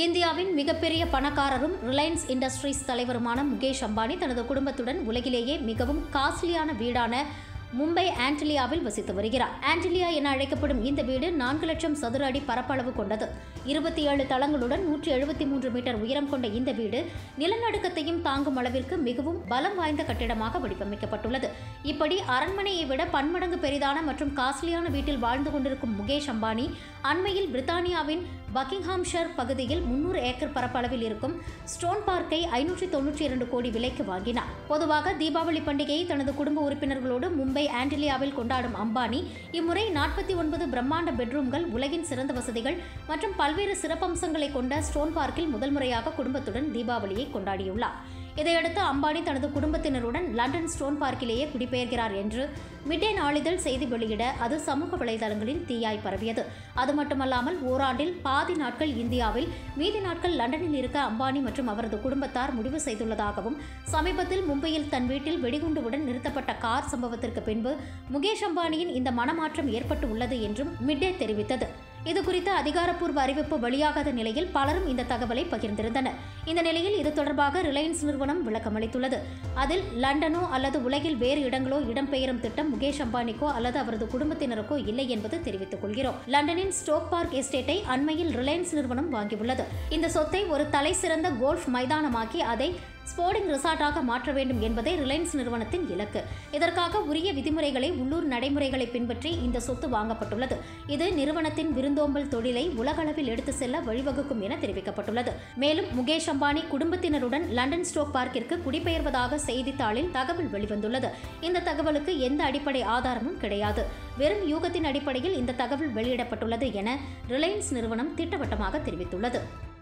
இந்தியாவின் மிகப்பெரிய பணக்காரரும் Reliance industries தலைவருமான முகேஷ் அம்பானி தனது குடும்பத்துடன் உலகிலேயே மிகவும் காஸ்ட்லியான வீடான மும்பை ஆன்டிலியாவில் வசித்து வருகிறார் ஆன்டிலியா என அழைக்கப்படும் இந்த வீடு நான்கு லட்சம் சதுர அடி பரப்பளவு கொண்டது இருபத்தி ஏழு தளங்களுடன் நூற்றி எழுபத்தி மூன்று மீட்டர் உயரம் கொண்ட இந்த வீடு நிலநடுக்கத்தையும் தாங்கும் அளவிற்கு மிகவும் பலம் வாய்ந்த கட்டிடமாக வடிவமைக்கப்பட்டுள்ளது இப்படி அரண்மனையை விட பன்மடங்கு பெரிதான மற்றும் காஸ்ட்லியான வீட்டில் வாழ்ந்து கொண்டிருக்கும் முகேஷ் அம்பானி அண்மையில் பிரித்தானியாவின் பக்கிங்ஹாம்ஷர் பகுதியில் முன்னூறு ஏக்கர் பரப்பளவில் இருக்கும் ஸ்டோன் பார்க்கை ஐநூற்றி தொன்னூற்றி இரண்டு கோடி விலைக்கு வாங்கினார் பொதுவாக தீபாவளி பண்டிகையை தனது குடும்ப உறுப்பினர்களோடு மும்பை ஆன்டிலியாவில் கொண்டாடும் அம்பானி இம்முறை நாற்பத்தி ஒன்பது பிரம்மாண்ட பெட்ரூம்கள் உலகின் சிறந்த வசதிகள் மற்றும் பல்வேறு சிறப்பம்சங்களை கொண்ட ஸ்டோன் பார்க்கில் முதல் முறையாக குடும்பத்துடன் தீபாவளியை கொண்டாடியுள்ளார் இதையடுத்து அம்பானி தனது குடும்பத்தினருடன் லண்டன் ஸ்டோன் பார்க்கிலேயே குடிபெயர்கிறார் என்று மிட்டே நாளிதழ் செய்தி வெளியிட அது சமூக வலைதளங்களில் தீயாய் பரவியது அது மட்டுமல்லாமல் ஓராண்டில் பாதி நாட்கள் இந்தியாவில் மீதி நாட்கள் லண்டனில் இருக்க அம்பானி மற்றும் அவரது குடும்பத்தார் முடிவு செய்துள்ளதாகவும் சமீபத்தில் மும்பையில் தன் வீட்டில் வெடிகுண்டுவுடன் நிறுத்தப்பட்ட கார் சம்பவத்திற்கு பின்பு முகேஷ் அம்பானியின் இந்த மனமாற்றம் ஏற்பட்டு உள்ளது என்றும் மிட்டே தெரிவித்தது இது குறித்த அதிகாரப்பூர்வ அறிவிப்பு வெளியாகாத நிலையில் பலரும் இந்த தகவலை பகிர்ந்திருந்தனர் இந்த நிலையில் இது தொடர்பாக ரிலையன்ஸ் நிறுவனம் விளக்கமளித்துள்ளது அதில் லண்டனோ அல்லது உலகில் வேறு இடங்களோ இடம்பெயரும் திட்டம் முகேஷ் அம்பானிக்கோ அல்லது அவரது குடும்பத்தினருக்கோ இல்லை என்பது தெரிவித்துக் கொள்கிறோம் லண்டனின் ஸ்டோக் பார்க் எஸ்டேட்டை அண்மையில் ரிலையன்ஸ் நிறுவனம் வாங்கியுள்ளது இந்த சொத்தை ஒரு தலைசிறந்த கோல்ஃப் மைதானமாக்கி அதை ஸ்போர்டிங் ரிசார்ட்டாக மாற்ற வேண்டும் என்பதே ரிலையன்ஸ் நிறுவனத்தின் இலக்கு இதற்காக உரிய விதிமுறைகளை உள்ளூர் நடைமுறைகளை பின்பற்றி இந்த சொத்து வாங்கப்பட்டுள்ளது இது நிறுவனத்தின் விருந்தோம்பல் தொழிலை உலகளவில் எடுத்து செல்ல வழிவகுக்கும் என தெரிவிக்கப்பட்டுள்ளது மேலும் முகேஷ் அம்பானி குடும்பத்தினருடன் லண்டன் ஸ்டோக் பார்க்கிற்கு குடிபெயர்வதாக செய்தித்தாளில் தகவல் வெளிவந்துள்ளது இந்த தகவலுக்கு எந்த அடிப்படை ஆதாரமும் கிடையாது வெறும் யூகத்தின் அடிப்படையில் இந்த தகவல் வெளியிடப்பட்டுள்ளது என ரிலையன்ஸ் நிறுவனம் திட்டவட்டமாக தெரிவித்துள்ளது